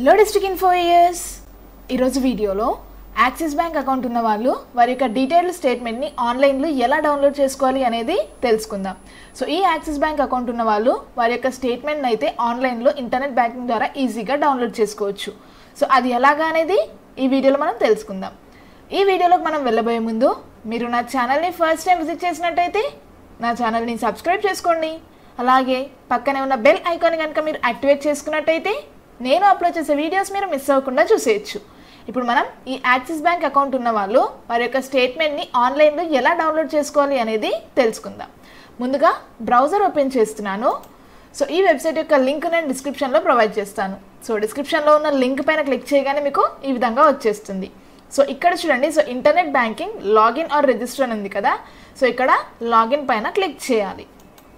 hello district info years ఈరోజు వీడియోలో axis bank account ఉన్న వాళ్ళు వారి యొక్క డీటెయిల్డ్ స్టేట్మెంట్ని ఆన్లైన్లో ఎలా డౌన్లోడ్ చేసుకోవాలి అనేది తెలుసుకుందాం సో ఈ యాక్సిస్ బ్యాంక్ అకౌంట్ ఉన్న వాళ్ళు వారి యొక్క స్టేట్మెంట్ని అయితే ఆన్లైన్లో ఇంటర్నెట్ బ్యాంకింగ్ ద్వారా ఈజీగా డౌన్లోడ్ చేసుకోవచ్చు సో అది ఎలాగా అనేది ఈ వీడియోలో మనం తెలుసుకుందాం ఈ వీడియోలోకి మనం వెళ్ళబోయే ముందు మీరు నా ఛానల్ని ఫస్ట్ టైం విజిట్ చేసినట్టయితే నా ఛానల్ని సబ్స్క్రైబ్ చేసుకోండి అలాగే పక్కనే ఉన్న బెల్ ఐకాన్ కనుక మీరు యాక్టివేట్ చేసుకున్నట్టయితే నేను అప్లోడ్ చేసే వీడియోస్ మీరు మిస్ అవ్వకుండా చూసేయచ్చు ఇప్పుడు మనం ఈ యాక్సిస్ బ్యాంక్ అకౌంట్ ఉన్న వాళ్ళు వారి యొక్క స్టేట్మెంట్ని ఆన్లైన్లో ఎలా డౌన్లోడ్ చేసుకోవాలి అనేది తెలుసుకుందాం ముందుగా బ్రౌజర్ ఓపెన్ చేస్తున్నాను సో ఈ వెబ్సైట్ యొక్క లింక్ నేను డిస్క్రిప్షన్లో ప్రొవైడ్ చేస్తాను సో డిస్క్రిప్షన్లో ఉన్న లింక్ పైన క్లిక్ చేయగానే మీకు ఈ విధంగా వచ్చేస్తుంది సో ఇక్కడ చూడండి so internet banking login or register అని ఉంది కదా సో ఇక్కడ లాగిన్ పైన క్లిక్ చేయాలి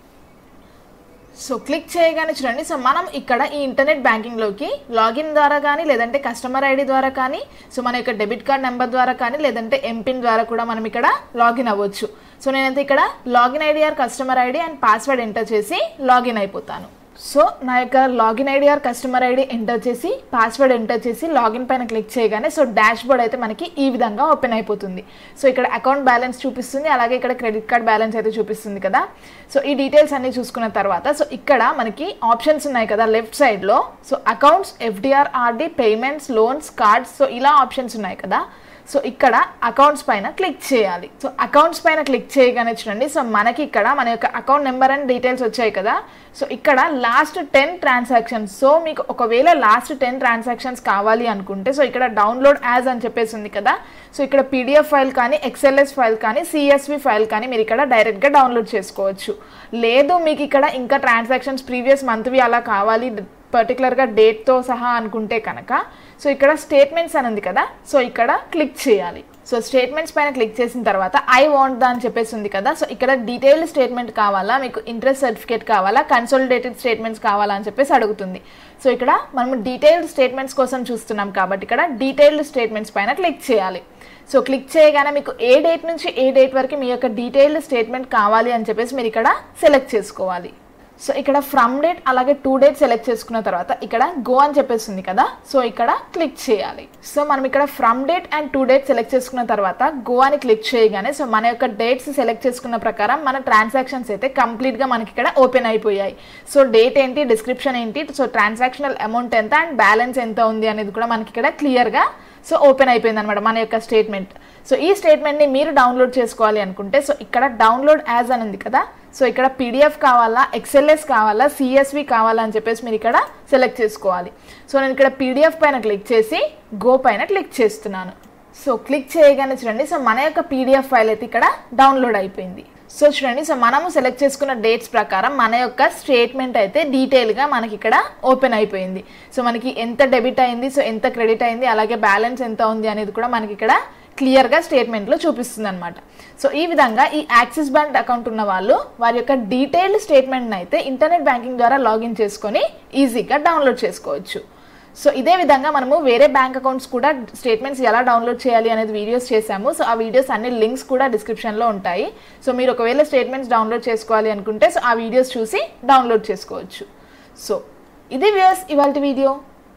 సో క్లిక్ చేయగానే చూడండి సో మనం ఇక్కడ ఈ ఇంటర్నెట్ బ్యాంకింగ్లోకి లాగిన్ ద్వారా కానీ లేదంటే కస్టమర్ ఐడి ద్వారా కానీ సో మన యొక్క డెబిట్ కార్డ్ నెంబర్ ద్వారా కానీ లేదంటే ఎంపిన్ ద్వారా కూడా మనం ఇక్కడ లాగిన్ అవ్వచ్చు సో నేనైతే ఇక్కడ login ID or customer ID and password enter చేసి లాగిన్ అయిపోతాను సో నా యొక్క login ID or customer ID enter చేసి పాస్వర్డ్ ఎంటర్ చేసి లాగిన్ పైన క్లిక్ చేయగానే సో డాష్ బోర్డ్ అయితే మనకి ఈ విధంగా ఓపెన్ అయిపోతుంది సో ఇక్కడ అకౌంట్ బ్యాలెన్స్ చూపిస్తుంది అలాగే ఇక్కడ క్రెడిట్ కార్డ్ బ్యాలెన్స్ అయితే చూపిస్తుంది కదా సో ఈ డీటెయిల్స్ అన్ని చూసుకున్న తర్వాత సో ఇక్కడ మనకి ఆప్షన్స్ ఉన్నాయి కదా లెఫ్ట్ సైడ్లో so accounts FDR RD payments loans cards so ఇలా ఆప్షన్స్ ఉన్నాయి కదా సో ఇక్కడ అకౌంట్స్ పైన క్లిక్ చేయాలి సో అకౌంట్స్ పైన క్లిక్ చేయగానే చూడండి సో మనకి ఇక్కడ మన యొక్క అకౌంట్ నెంబర్ అండ్ డీటెయిల్స్ వచ్చాయి కదా సో ఇక్కడ లాస్ట్ టెన్ ట్రాన్సాక్షన్స్ సో మీకు ఒకవేళ లాస్ట్ టెన్ ట్రాన్సాక్షన్స్ కావాలి అనుకుంటే సో ఇక్కడ డౌన్లోడ్ యాజ్ అని చెప్పేసి ఉంది కదా సో ఇక్కడ పీడిఎఫ్ ఫైల్ కానీ ఎక్స్ఎల్ఎస్ ఫైల్ కానీ సిఎస్వి ఫైల్ కానీ మీరు ఇక్కడ డైరెక్ట్గా డౌన్లోడ్ చేసుకోవచ్చు లేదు మీకు ఇక్కడ ఇంకా ట్రాన్సాక్షన్స్ ప్రీవియస్ మంత్వి అలా కావాలి పర్టికులర్గా డేట్తో సహా అనుకుంటే కనుక సో ఇక్కడ స్టేట్మెంట్స్ అని ఉంది కదా సో ఇక్కడ క్లిక్ చేయాలి సో స్టేట్మెంట్స్ పైన క్లిక్ చేసిన తర్వాత ఐ వాంట్ దా అని చెప్పేసి ఉంది కదా సో ఇక్కడ డీటెయిల్డ్ స్టేట్మెంట్ కావాలా మీకు ఇంట్రెస్ట్ సర్టిఫికేట్ కావాలా కన్సోలిడేటెడ్ స్టేట్మెంట్స్ కావాలా అని చెప్పేసి అడుగుతుంది సో ఇక్కడ మనం డీటెయిల్డ్ స్టేట్మెంట్స్ కోసం చూస్తున్నాం కాబట్టి ఇక్కడ డీటెయిల్డ్ స్టేట్మెంట్స్ పైన క్లిక్ చేయాలి సో క్లిక్ చేయగానే మీకు ఏ డేట్ నుంచి ఏ డేట్ వరకు మీ యొక్క డీటెయిల్డ్ స్టేట్మెంట్ కావాలి అని చెప్పేసి మీరు ఇక్కడ సెలెక్ట్ చేసుకోవాలి సో ఇక్కడ ఫ్రమ్ డేట్ అలాగే టూ డేట్ సెలెక్ట్ చేసుకున్న తర్వాత ఇక్కడ గో అని చెప్పేస్తుంది కదా సో ఇక్కడ క్లిక్ చేయాలి సో మనం ఇక్కడ from date and to date select చేసుకున్న తర్వాత గో అని క్లిక్ చేయగానే సో మన యొక్క డేట్స్ సెలెక్ట్ చేసుకున్న ప్రకారం మన ట్రాన్సాక్షన్స్ అయితే కంప్లీట్గా మనకి ఇక్కడ ఓపెన్ అయిపోయాయి సో డేట్ ఏంటి డిస్క్రిప్షన్ ఏంటి సో ట్రాన్సాక్షనల్ అమౌంట్ ఎంత అండ్ బ్యాలెన్స్ ఎంత ఉంది అనేది కూడా మనకి ఇక్కడ క్లియర్గా సో ఓపెన్ అయిపోయింది అనమాట మన యొక్క స్టేట్మెంట్ సో ఈ స్టేట్మెంట్ని మీరు డౌన్లోడ్ చేసుకోవాలి అనుకుంటే సో ఇక్కడ డౌన్లోడ్ యాజ్ అని ఉంది కదా సో ఇక్కడ పీడిఎఫ్ కావాలా ఎక్స్ఎల్ఎస్ కావాలా సిఎస్వి కావాలా అని చెప్పేసి మీరు ఇక్కడ సెలెక్ట్ చేసుకోవాలి సో నేను ఇక్కడ పీడిఎఫ్ పైన క్లిక్ చేసి గో పైన క్లిక్ చేస్తున్నాను సో క్లిక్ చేయగానే చూడండి సో మన యొక్క పీడిఎఫ్ ఫైల్ అయితే ఇక్కడ డౌన్లోడ్ అయిపోయింది సో చూడండి సో మనము సెలెక్ట్ చేసుకున్న డేట్స్ ప్రకారం మన యొక్క స్టేట్మెంట్ అయితే డీటెయిల్గా మనకి ఇక్కడ ఓపెన్ అయిపోయింది సో మనకి ఎంత డెబిట్ అయింది సో ఎంత క్రెడిట్ అయింది అలాగే బ్యాలెన్స్ ఎంత ఉంది అనేది కూడా మనకి ఇక్కడ క్లియర్గా స్టేట్మెంట్లో చూపిస్తుంది అనమాట సో ఈ విధంగా ఈ యాక్సిస్ బ్యాంక్ అకౌంట్ ఉన్న వాళ్ళు వారి యొక్క డీటెయిల్డ్ స్టేట్మెంట్ని అయితే ఇంటర్నెట్ బ్యాంకింగ్ ద్వారా లాగిన్ చేసుకొని ఈజీగా డౌన్లోడ్ చేసుకోవచ్చు సో ఇదే విధంగా మనము వేరే బ్యాంక్ అకౌంట్స్ కూడా స్టేట్మెంట్స్ ఎలా డౌన్లోడ్ చేయాలి అనేది వీడియోస్ చేశాము సో ఆ వీడియోస్ అన్ని లింక్స్ కూడా డిస్క్రిప్షన్లో ఉంటాయి సో మీరు ఒకవేళ స్టేట్మెంట్స్ డౌన్లోడ్ చేసుకోవాలి అనుకుంటే సో ఆ వీడియోస్ చూసి డౌన్లోడ్ చేసుకోవచ్చు సో ఇది వ్యూస్ ఇవాళ వీడియో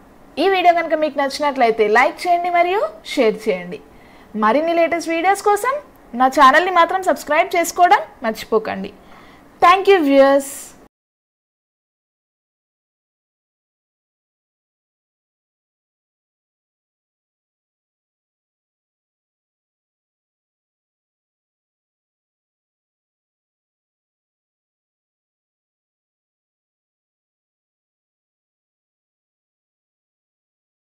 ఈ వీడియో కనుక మీకు నచ్చినట్లయితే లైక్ చేయండి మరియు షేర్ చేయండి మరిన్ని లేటెస్ట్ వీడియోస్ కోసం నా ఛానల్ని మాత్రం సబ్స్క్రైబ్ చేసుకోవడం మర్చిపోకండి థ్యాంక్ యూ వ్యూయర్స్